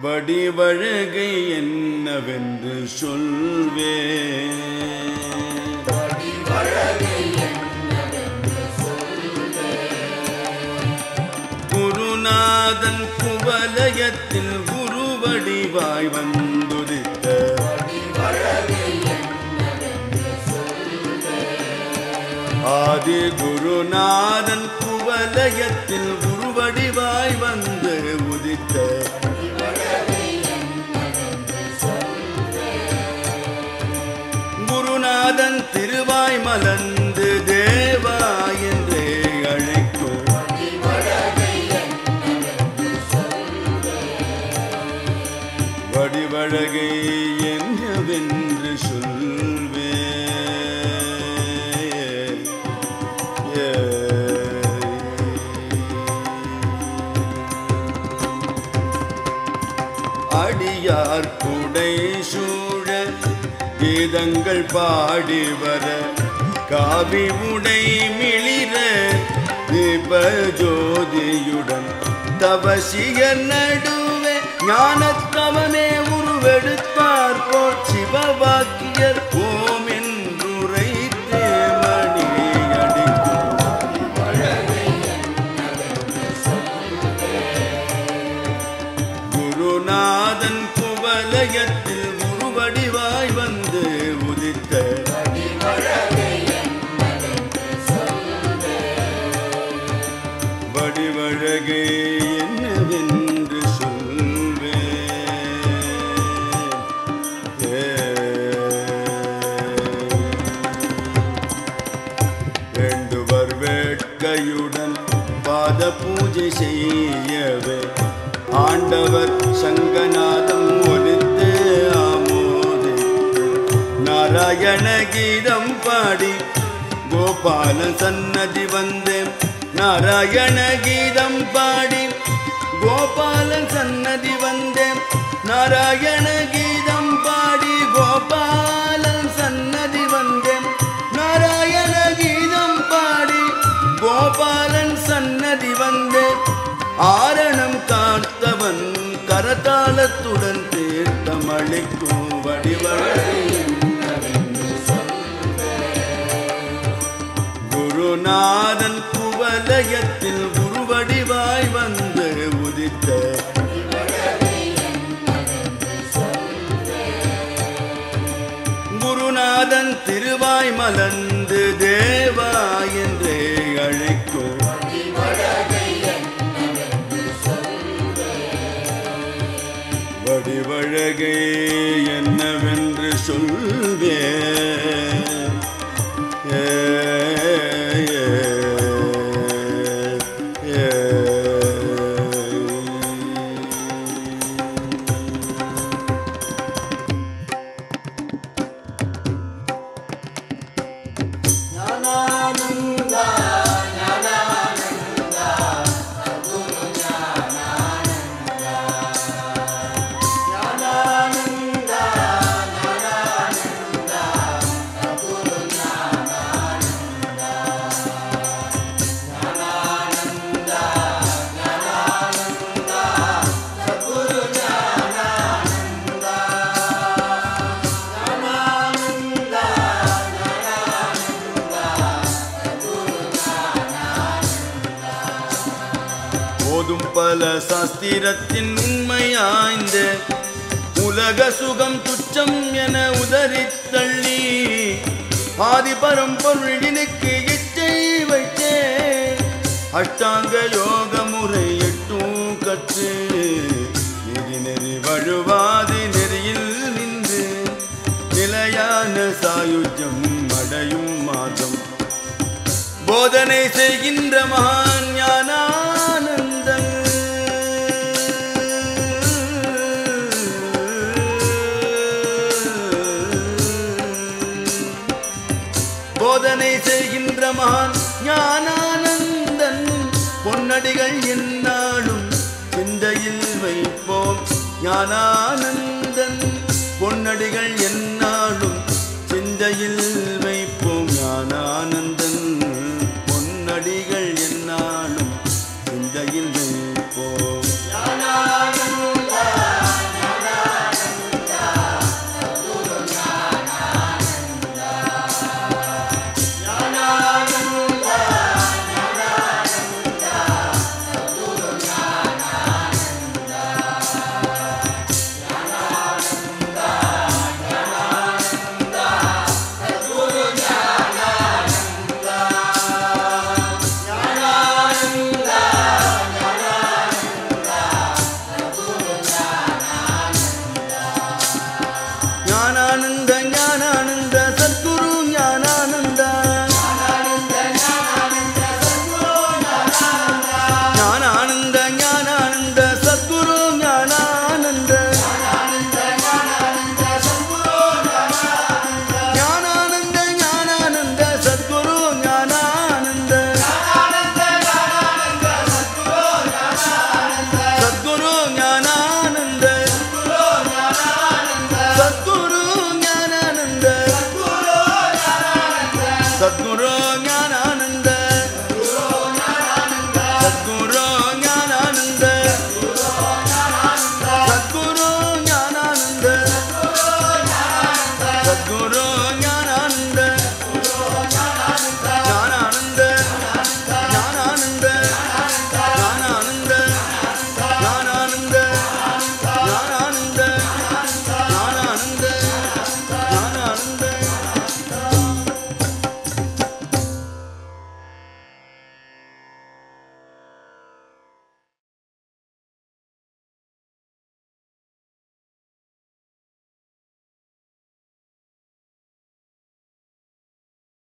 வடிவழகை என்னவென்று சொல்வே குருநாதன் குவலயத்தில் குருவடிவாய் வந்துதித்த ஆதி குருநாதன் குவலயத்தில் குருவடிவாய் வந்து உதித்த குருநாதன் திருவாய் மலர்ந்து தேவா என்றே அழைக்கும் வடிவழகை என்னவென்று சொல்வே அடியார் குடை சூழ கீதங்கள் பாடி வர காவி உடை மிளிர தீப ஜோதியுடன் தவசிய நடுவே ஞானத்தவமே உருவெடுத்தார் போல் சிவவாக்கியர் ஓம் என்றுரைத்தே மணி அடிக்கும் குருநாதன் குவலயத்தில் குருவடிவாய் வந்து உதித்த வடிவழகே என்னவென்று சொல்வே வேண்டுவர் வேட்கையுடன் பாத பூஜை செய்யவே ஆண்டவர் சங்கநாதம் ஒலித்து ஆமோதித்து நாராயண கீதம் பாடி கோபால சன்னதி வந்தேன் நாராயண கீதம் பாடி கோபாலன் சன்னதி வந்தேன் நாராயண கீதம் பாடி கோபாலன் சன்னதி வந்தேன் நாராயண கீதம் பாடி கோபாலன் சன்னதி வந்தேன் ஆரணம் காத்தவன் கரதாளத்துடன் தீர்த்தமளிக்கும் வடிவழகை குருநாதன் குவலயத்தில் குருவடிவாய் வந்து உதித்த குருநாதன் திருவாய் மலர்ந்து தேவா என்றே அழைக்கும் வடிவழகே என்னவென்று சொல்வே ஏ, ஏ, ஏ. போதும் பல சாஸ்திரத்தின் உண்மையாய்ந்த உலக சுகம் துச்சம் என உதறி தள்ளி ஆதி பரம்பொருளினுக்கு இச்சை வைத்தே அஷ்டாங்க யோக முறை எட்டும் கற்று நெறி நெறி வழுவாது நெறியில் நின்று நிலையான சாயுஜம் அடையும் மாதம் போதனை செய்கின்ற மகான் ஞானானந்தன் போதனை செய்கின்ற மகான் ஞானானந்தன் பொன்னடிகள் என்னாலும் சிந்தையில் வைப்போம் ஞானானந்தன் பொன்னடிகள் என்னாலும் சிந்தையில் வைப்போம் ஞானானந்தன் பொன்னடிகள் என்னாலும் சிந்தையில் வைப்போம் ஞான